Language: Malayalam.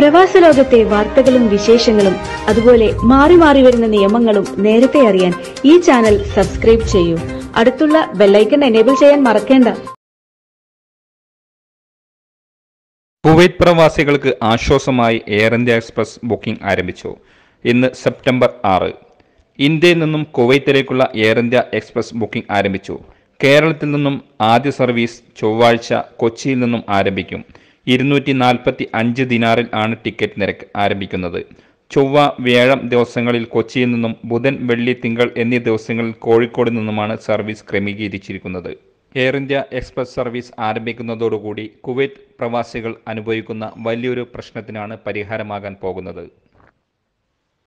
പ്രവാസ ലോകത്തെ വാർത്തകളും വിശേഷങ്ങളും അതുപോലെ മാറി മാറി വരുന്ന നിയമങ്ങളും നേരത്തെ അറിയാൻ ഈ ചാനൽ സബ്സ്ക്രൈബ് ചെയ്യൂ അടുത്തുള്ള ബെല്ലൈക്കൺ എനേബിൾ ചെയ്യാൻ മറക്കേണ്ട കുവൈറ്റ് പ്രവാസികൾക്ക് ആശ്വാസമായി എയർ ഇന്ത്യ എക്സ്പ്രസ് ബുക്കിംഗ് ആരംഭിച്ചു ഇന്ന് സെപ്റ്റംബർ ആറ് ഇന്ത്യയിൽ നിന്നും കുവൈത്തിലേക്കുള്ള എയർ ഇന്ത്യ എക്സ്പ്രസ് ബുക്കിംഗ് ആരംഭിച്ചു കേരളത്തിൽ നിന്നും ആദ്യ സർവീസ് ചൊവ്വാഴ്ച കൊച്ചിയിൽ നിന്നും ആരംഭിക്കും ഇരുന്നൂറ്റി നാൽപ്പത്തി അഞ്ച് ദിനാറിൽ ആണ് ടിക്കറ്റ് നിരക്ക് ആരംഭിക്കുന്നത് ചൊവ്വ വ്യാഴം ദിവസങ്ങളിൽ കൊച്ചിയിൽ നിന്നും ബുധൻ വെള്ളി തിങ്കൾ എന്നീ ദിവസങ്ങളിൽ കോഴിക്കോട് നിന്നുമാണ് സർവീസ് ക്രമീകരിച്ചിരിക്കുന്നത് എയർ ഇന്ത്യ എക്സ്പ്രസ് സർവീസ് ആരംഭിക്കുന്നതോടുകൂടി കുവൈറ്റ് പ്രവാസികൾ അനുഭവിക്കുന്ന വലിയൊരു പ്രശ്നത്തിനാണ് പരിഹാരമാകാൻ പോകുന്നത്